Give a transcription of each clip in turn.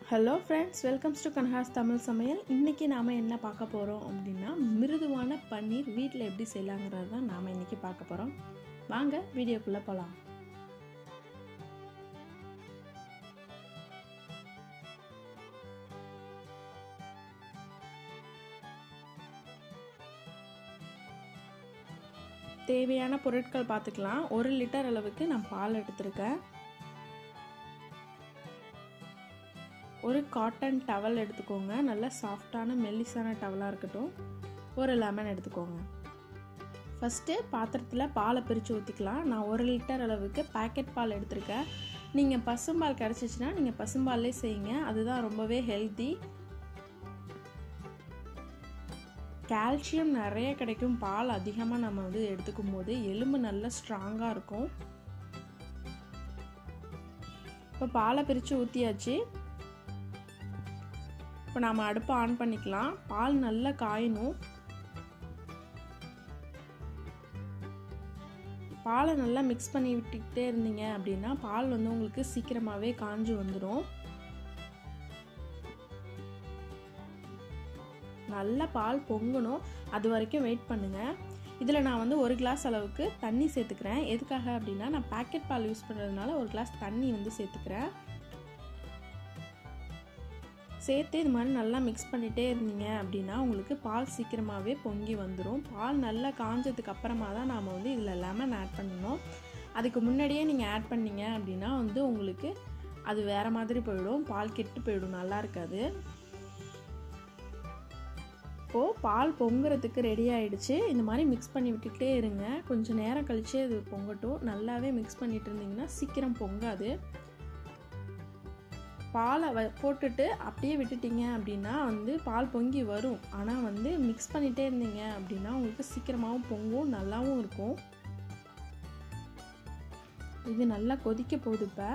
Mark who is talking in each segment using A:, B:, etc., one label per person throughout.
A: hello friends welcomes to கன்ஹாஸ் தமிழ் சமையல் இன்றைக்கி நாம் என்ன பார்க்க போகிறோம் அப்படின்னா மிருதுவான பன்னீர் வீட்டில் எப்படி செய்யலாங்கிறது தான் நாம் இன்றைக்கி பார்க்க போகிறோம் வாங்க வீடியோக்குள்ளே போகலாம் தேவையான பொருட்கள் பார்த்துக்கலாம் ஒரு லிட்டர் அளவுக்கு நான் பால் எடுத்திருக்கேன் ஒரு காட்டன் டவல் எடுத்துக்கோங்க நல்ல சாஃப்டான மெல்லிசான டவலாக இருக்கட்டும் ஒரு லெமன் எடுத்துக்கோங்க ஃபஸ்ட்டு பாத்திரத்தில் பாலை பிரித்து ஊற்றிக்கலாம் நான் ஒரு லிட்டர் அளவுக்கு பேக்கெட் பால் எடுத்திருக்கேன் நீங்கள் பசும்பால் கிடச்சிச்சின்னா நீங்கள் பசும்பால்லே செய்யுங்க அதுதான் ரொம்பவே ஹெல்த்தி கால்சியம் நிறைய கிடைக்கும் பால் அதிகமாக நம்ம வந்து எடுத்துக்கும் போது எலும்பு நல்லா ஸ்ட்ராங்காக இருக்கும் இப்போ பாலை பிரித்து ஊற்றியாச்சு இப்போ நாம் அடுப்பை ஆன் பண்ணிக்கலாம் பால் நல்லா காயணும் பாலை நல்லா மிக்ஸ் பண்ணி விட்டுக்கிட்டே இருந்தீங்க அப்படின்னா பால் வந்து உங்களுக்கு சீக்கிரமாகவே காஞ்சு வந்துடும் நல்லா பால் பொங்கணும் அது வரைக்கும் வெயிட் பண்ணுங்கள் இதில் நான் வந்து ஒரு கிளாஸ் அளவுக்கு தண்ணி சேர்த்துக்கிறேன் எதுக்காக அப்படின்னா நான் பேக்கெட் பால் யூஸ் பண்ணுறதுனால ஒரு கிளாஸ் தண்ணி வந்து சேர்த்துக்கிறேன் சேர்த்து இது மாதிரி நல்லா மிக்ஸ் பண்ணிகிட்டே இருந்தீங்க அப்படின்னா உங்களுக்கு பால் சீக்கிரமாகவே பொங்கி வந்துடும் பால் நல்லா காஞ்சதுக்கு அப்புறமா தான் நாம் வந்து இதில் லெமன் ஆட் பண்ணணும் அதுக்கு முன்னாடியே நீங்கள் ஆட் பண்ணீங்க அப்படின்னா வந்து உங்களுக்கு அது வேறு மாதிரி போயிடும் பால் கெட்டு போயிடும் நல்லா இருக்காது இப்போது பால் பொங்குறதுக்கு ரெடி ஆகிடுச்சு இந்த மாதிரி மிக்ஸ் பண்ணி விட்டுக்கிட்டே இருங்க கொஞ்சம் நேரம் கழித்து அது பொங்கட்டும் நல்லாவே மிக்ஸ் பண்ணிட்டு இருந்தீங்கன்னா சீக்கிரம் பொங்காது பாலை வ போட்டுட்டு அப்படியே விட்டுட்டீங்க அப்படின்னா வந்து பால் பொங்கி வரும் ஆனால் வந்து மிக்ஸ் பண்ணிகிட்டே இருந்தீங்க அப்படின்னா உங்களுக்கு சீக்கிரமாகவும் பொங்கும் நல்லாவும் இருக்கும் இது நல்லா கொதிக்க போகுது இப்போ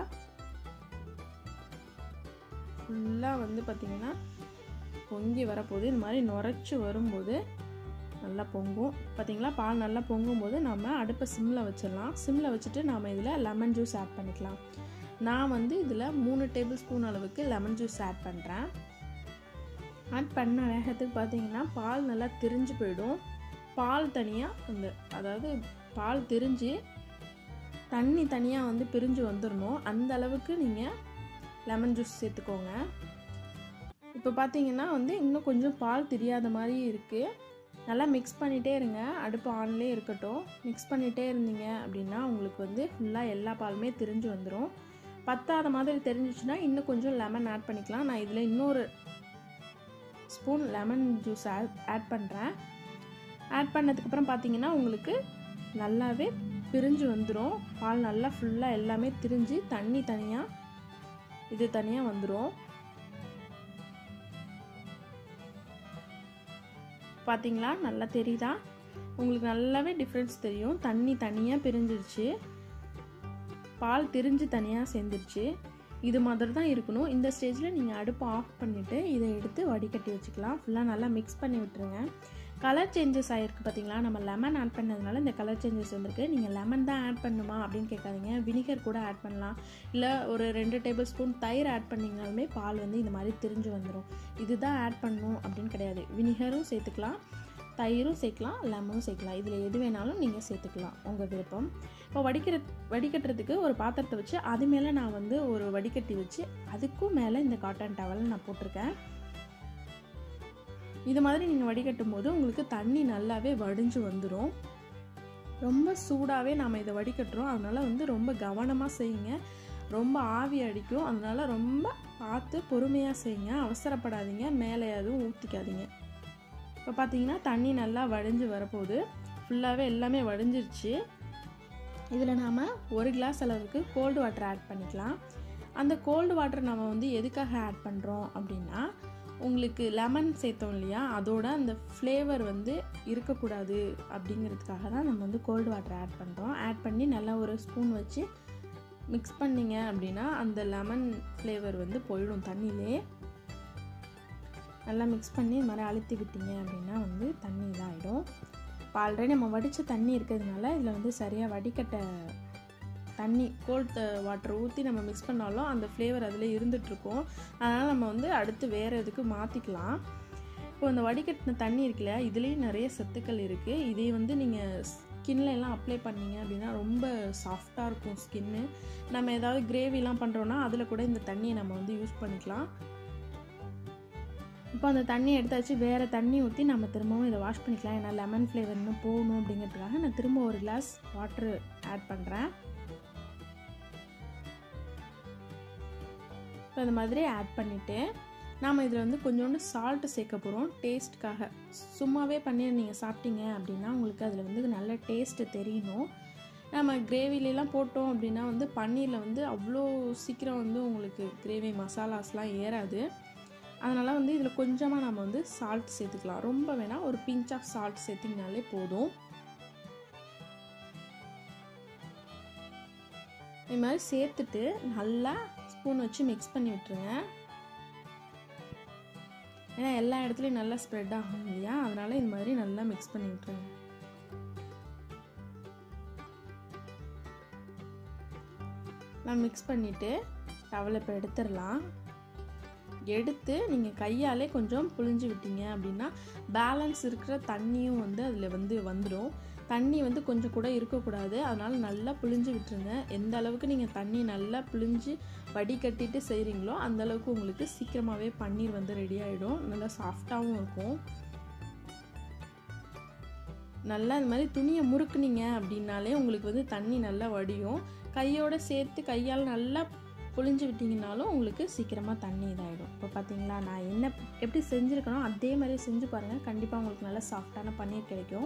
A: ஃபுல்லாக வந்து பார்த்திங்கன்னா பொங்கி வரப்போகுது இந்த மாதிரி நுரைச்சி வரும்போது நல்லா பொங்கும் பார்த்திங்களா பால் நல்லா பொங்கும்போது நம்ம அடுப்பை சிம்மில் வச்சிடலாம் சிம்மில் வச்சுட்டு நாம் இதில் லெமன் ஜூஸ் ஆட் பண்ணிக்கலாம் நான் வந்து இதில் மூணு டேபிள் ஸ்பூன் அளவுக்கு லெமன் ஜூஸ் ஆட் பண்ணுறேன் ஆட் பண்ண வேகத்துக்கு பார்த்தீங்கன்னா பால் நல்லா திரிஞ்சு போயிடும் பால் தனியாக அந்த அதாவது பால் திரிஞ்சு தண்ணி தனியாக வந்து பிரிஞ்சு வந்துடணும் அந்த அளவுக்கு நீங்கள் லெமன் ஜூஸ் சேர்த்துக்கோங்க இப்போ பார்த்தீங்கன்னா வந்து இன்னும் கொஞ்சம் பால் தெரியாத மாதிரி இருக்குது நல்லா மிக்ஸ் பண்ணிகிட்டே இருங்க அடுப்பு ஆன்லேயே இருக்கட்டும் மிக்ஸ் பண்ணிகிட்டே இருந்தீங்க அப்படின்னா உங்களுக்கு வந்து ஃபுல்லாக எல்லா பாலுமே திரிஞ்சு வந்துடும் பத்தாத மாதிரி தெரிஞ்சிச்சுன்னா இன்னும் கொஞ்சம் லெமன் ஆட் பண்ணிக்கலாம் நான் இதில் இன்னொரு spoon lemon juice add add பண்ணுறேன் ஆட் பண்ணதுக்கப்புறம் பார்த்தீங்கன்னா உங்களுக்கு நல்லாவே பிரிஞ்சு வந்துடும் பால் நல்லா ஃபுல்லாக எல்லாமே திரிஞ்சு தண்ணி தனியாக இது தனியாக வந்துடும் பார்த்தீங்களா நல்லா தெரியுதா உங்களுக்கு நல்லாவே டிஃப்ரென்ஸ் தெரியும் தண்ணி தனியாக பிரிஞ்சிருச்சு பால் திரிஞ்சு தனியாக சேர்ந்துருச்சு இது மாதிரி தான் இருக்கணும் இந்த ஸ்டேஜில் நீங்கள் அடுப்பை ஆஃப் பண்ணிவிட்டு இதை எடுத்து வடிகட்டி வச்சுக்கலாம் ஃபுல்லாக நல்லா மிக்ஸ் பண்ணி விட்டுருங்க கலர் சேஞ்சஸ் ஆகிருக்கு பார்த்தீங்களா நம்ம லெமன் ஆட் பண்ணதுனால இந்த கலர் சேஞ்சஸ் வந்திருக்கு நீங்கள் லெமன் தான் ஆட் பண்ணுமா அப்படின்னு கேட்காதீங்க வினிகர் கூட ஆட் பண்ணலாம் இல்லை ஒரு ரெண்டு டேபிள் ஸ்பூன் தயிர் ஆட் பண்ணிங்கனாலுமே பால் வந்து இந்த மாதிரி திரிஞ்சு வந்துடும் இதுதான் ஆட் பண்ணணும் அப்படின்னு கிடையாது வினிகரும் சேர்த்துக்கலாம் தயிரும் சேர்க்கலாம் லெமனும் சேர்க்கலாம் இதில் எது வேணாலும் நீங்கள் சேர்த்துக்கலாம் உங்கள் விருப்பம் இப்போ வடிக்கிற வடிகட்டுறதுக்கு ஒரு பாத்திரத்தை வச்சு அது மேலே நான் வந்து ஒரு வடிகட்டி வச்சு அதுக்கும் மேலே இந்த காட்டன் டவல் நான் போட்டிருக்கேன் இது மாதிரி நீங்கள் வடிகட்டும் போது உங்களுக்கு தண்ணி நல்லாவே வடிஞ்சு வந்துடும் ரொம்ப சூடாகவே நாம் இதை வடிகட்டுறோம் அதனால் வந்து ரொம்ப கவனமாக செய்யுங்க ரொம்ப ஆவி அடிக்கும் அதனால் ரொம்ப பார்த்து பொறுமையாக செய்யுங்க அவசரப்படாதீங்க மேலே எதுவும் ஊற்றிக்காதீங்க இப்போ பார்த்தீங்கன்னா தண்ணி நல்லா வடிஞ்சு வரப்போகுது ஃபுல்லாகவே எல்லாமே வடிஞ்சிருச்சு இதில் நாம் ஒரு கிளாஸ் அளவுக்கு கோல்டு வாட்டர் ஆட் பண்ணிக்கலாம் அந்த கோல்டு வாட்டர் நம்ம வந்து எதுக்காக ஆட் பண்ணுறோம் அப்படின்னா உங்களுக்கு லெமன் சேர்த்தோம் இல்லையா அதோட அந்த ஃப்ளேவர் வந்து இருக்கக்கூடாது அப்படிங்கிறதுக்காக தான் நம்ம வந்து கோல்டு வாட்டர் ஆட் பண்ணுறோம் ஆட் பண்ணி நல்லா ஒரு ஸ்பூன் வச்சு மிக்ஸ் பண்ணிங்க அப்படின்னா அந்த லெமன் ஃப்ளேவர் வந்து போயிடும் தண்ணியிலே நல்லா மிக்ஸ் பண்ணி இது மாதிரி அழுத்தி விட்டீங்க அப்படின்னா வந்து தண்ணி இதாகிடும் இப்போ ஆல்ரெடி நம்ம வடித்த தண்ணி இருக்கிறதுனால இதில் வந்து சரியாக வடிகட்ட தண்ணி கோல்ட் வாட்டர் ஊற்றி நம்ம மிக்ஸ் பண்ணாலும் அந்த ஃப்ளேவர் அதில் இருந்துகிட்ருக்கும் அதனால் நம்ம வந்து அடுத்து வேறு இதுக்கு மாற்றிக்கலாம் இப்போ இந்த வடிகட்டின தண்ணி இருக்குல்ல இதுலேயும் நிறைய சத்துக்கள் இருக்குது இதே வந்து நீங்கள் ஸ்கின்ல எல்லாம் அப்ளை பண்ணீங்க அப்படின்னா ரொம்ப சாஃப்டாக இருக்கும் ஸ்கின்னு நம்ம ஏதாவது கிரேவிலாம் பண்ணுறோன்னா அதில் கூட இந்த தண்ணியை நம்ம வந்து யூஸ் பண்ணிக்கலாம் இப்போ அந்த தண்ணி எடுத்தாச்சு வேறு தண்ணி ஊற்றி நம்ம திரும்பவும் இதை வாஷ் பண்ணிக்கலாம் ஏன்னா லெமன் ஃப்ளேவர் இன்னும் போகணும் அப்படிங்கிறதுக்காக நான் திரும்ப ஒரு கிளாஸ் வாட்ரு ஆட் பண்ணுறேன் இப்போ இந்த மாதிரி ஆட் பண்ணிவிட்டு நாம் இதில் வந்து கொஞ்சோண்டு சால்ட்டு சேர்க்க போகிறோம் டேஸ்ட்டுக்காக சும்மாவே பன்னீர் நீங்கள் சாப்பிட்டீங்க அப்படின்னா உங்களுக்கு அதில் வந்து நல்ல டேஸ்ட்டு தெரியணும் நம்ம கிரேவிலலாம் போட்டோம் அப்படின்னா வந்து பன்னீரில் வந்து அவ்வளோ சீக்கிரம் வந்து உங்களுக்கு கிரேவி மசாலாஸ்லாம் ஏறாது அதனால் வந்து இதில் கொஞ்சமாக நம்ம வந்து சால்ட் சேர்த்துக்கலாம் ரொம்ப வேணால் ஒரு பிஞ்ச் ஆஃப் சால்ட் சேர்த்திங்கனாலே போதும் இது மாதிரி சேர்த்துட்டு நல்லா ஸ்பூன் வச்சு மிக்ஸ் பண்ணி விட்டுருங்க ஏன்னா எல்லா இடத்துலையும் நல்லா ஸ்ப்ரெட் ஆகும் இல்லையா அதனால் இது மாதிரி நல்லா மிக்ஸ் பண்ணி விட்டுருங்க நான் மிக்ஸ் பண்ணிவிட்டு டவலை இப்போ எடுத்துடலாம் எடுத்து நீங்கள் கையாலே கொஞ்சம் புழிஞ்சு விட்டீங்க அப்படின்னா பேலன்ஸ் இருக்கிற தண்ணியும் வந்து அதில் வந்து வந்துடும் தண்ணி வந்து கொஞ்சம் கூட இருக்கக்கூடாது அதனால் நல்லா புழிஞ்சு விட்டுருங்க எந்த அளவுக்கு நீங்கள் தண்ணி நல்லா புழிஞ்சு வடிகட்டிட்டு செய்கிறீங்களோ அந்த அளவுக்கு உங்களுக்கு சீக்கிரமாகவே பன்னீர் வந்து ரெடி ஆகிடும் நல்லா சாஃப்டாகவும் இருக்கும் நல்லா இந்த மாதிரி துணியை முறுக்குனீங்க அப்படின்னாலே உங்களுக்கு வந்து தண்ணி நல்லா வடியும் கையோடு சேர்த்து கையால் நல்லா புழிஞ்சு விட்டிங்கனாலும் உங்களுக்கு சீக்கிரமாக தண்ணி இதாகிடும் இப்போ பார்த்தீங்களா நான் என்ன எப்படி செஞ்சுருக்கணும் அதே மாதிரி செஞ்சு பாருங்கள் கண்டிப்பாக உங்களுக்கு நல்லா சாஃப்டான பன்னீர் கிடைக்கும்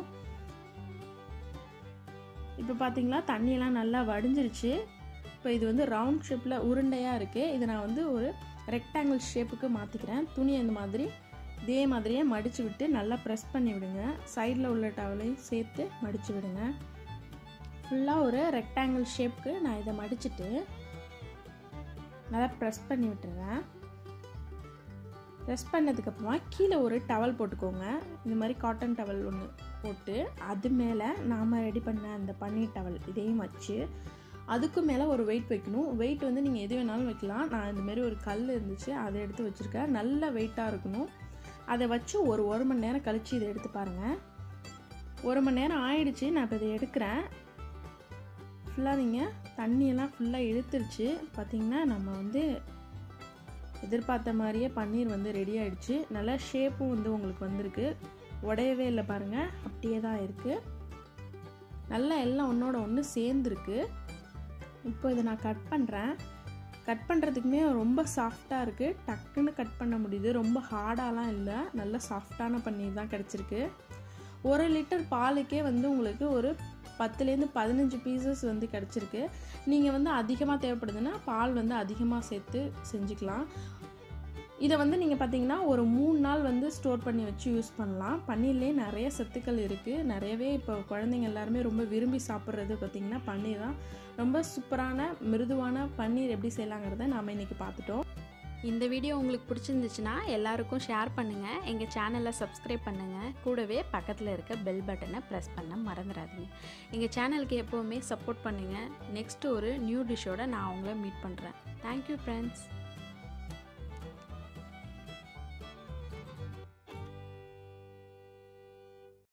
A: இப்போ பார்த்தீங்களா தண்ணியெல்லாம் நல்லா வடிஞ்சிருச்சு இப்போ இது வந்து ரவுண்ட் ஷேப்பில் உருண்டையாக இருக்குது இதை நான் வந்து ஒரு ரெக்டாங்கிள் ஷேப்புக்கு மாற்றிக்கிறேன் துணியை இந்த மாதிரி இதே மாதிரியே மடித்து விட்டு நல்லா ப்ரெஸ் பண்ணி விடுங்க சைடில் உள்ள டவலையும் சேர்த்து மடித்து விடுங்க ஃபுல்லாக ஒரு ரெக்டாங்கிள் ஷேப்புக்கு நான் இதை மடிச்சுட்டு நல்லா ப்ரெஸ் பண்ணி விட்டுறேன் ப்ரெஸ் பண்ணதுக்கப்புறமா கீழே ஒரு டவல் போட்டுக்கோங்க இந்த மாதிரி காட்டன் டவல் ஒன்று போட்டு அது மேலே நாம் ரெடி பண்ண அந்த பன்னீர் டவல் இதையும் வச்சு அதுக்கு மேலே ஒரு வெயிட் வைக்கணும் வெயிட் வந்து நீங்கள் எது வேணாலும் வைக்கலாம் நான் இந்தமாரி ஒரு கல் இருந்துச்சு அதை எடுத்து வச்சுருக்கேன் நல்ல வெயிட்டாக இருக்கணும் அதை வச்சு ஒரு ஒரு மணி நேரம் கழித்து இதை எடுத்து பாருங்கள் ஒரு மணி நேரம் ஆயிடுச்சு நான் இப்போ இதை எடுக்கிறேன் ஃபுல்லாக நீங்கள் தண்ணியெல்லாம் ஃபுல்லாக இழுத்துருச்சு பார்த்திங்கன்னா நம்ம வந்து எதிர்பார்த்த மாதிரியே பன்னீர் வந்து ரெடி ஆகிடுச்சு நல்லா ஷேப்பும் வந்து உங்களுக்கு வந்திருக்கு உடையவே இல்லை பாருங்கள் அப்படியே தான் இருக்குது நல்லா எல்லாம் ஒன்றோட ஒன்று சேர்ந்துருக்கு இப்போ இதை நான் கட் பண்ணுறேன் கட் பண்ணுறதுக்குமே ரொம்ப சாஃப்டாக இருக்குது டக்குன்னு கட் பண்ண முடியுது ரொம்ப ஹார்டாலாம் இல்லை நல்ல சாஃப்டான பன்னீர் தான் கிடச்சிருக்கு ஒரு லிட்டர் பாலுக்கே வந்து உங்களுக்கு ஒரு பத்துலேருந்து பதினஞ்சு பீசஸ் வந்து கிடச்சிருக்கு நீங்கள் வந்து அதிகமாக தேவைப்படுதுன்னா பால் வந்து அதிகமாக சேர்த்து செஞ்சுக்கலாம் இதை வந்து நீங்கள் பார்த்தீங்கன்னா ஒரு மூணு நாள் வந்து ஸ்டோர் பண்ணி வச்சு யூஸ் பண்ணலாம் பன்னீர்லேயே நிறைய சத்துக்கள் இருக்குது நிறையவே இப்போ குழந்தைங்க எல்லாருமே ரொம்ப விரும்பி சாப்பிட்றது பார்த்திங்கன்னா பன்னீர் தான் ரொம்ப சூப்பரான மிருதுவான பன்னீர் எப்படி செய்யலாங்கிறத நாம் இன்றைக்கி பார்த்துட்டோம்
B: இந்த வீடியோ உங்களுக்கு பிடிச்சிருந்துச்சுன்னா எல்லாருக்கும் ஷேர் பண்ணுங்கள் எங்கள் சேனலை சப்ஸ்கிரைப் பண்ணுங்கள் கூடவே பக்கத்தில் இருக்க பெல் பட்டனை ப்ரெஸ் பண்ண மறந்துடாதீங்க எங்கள் சேனலுக்கு எப்போவுமே சப்போர்ட் பண்ணுங்கள் நெக்ஸ்ட்டு ஒரு நியூ டிஷ்ஷோட நான் உங்களை மீட் பண்ணுறேன் தேங்க்யூ ஃப்ரெண்ட்ஸ்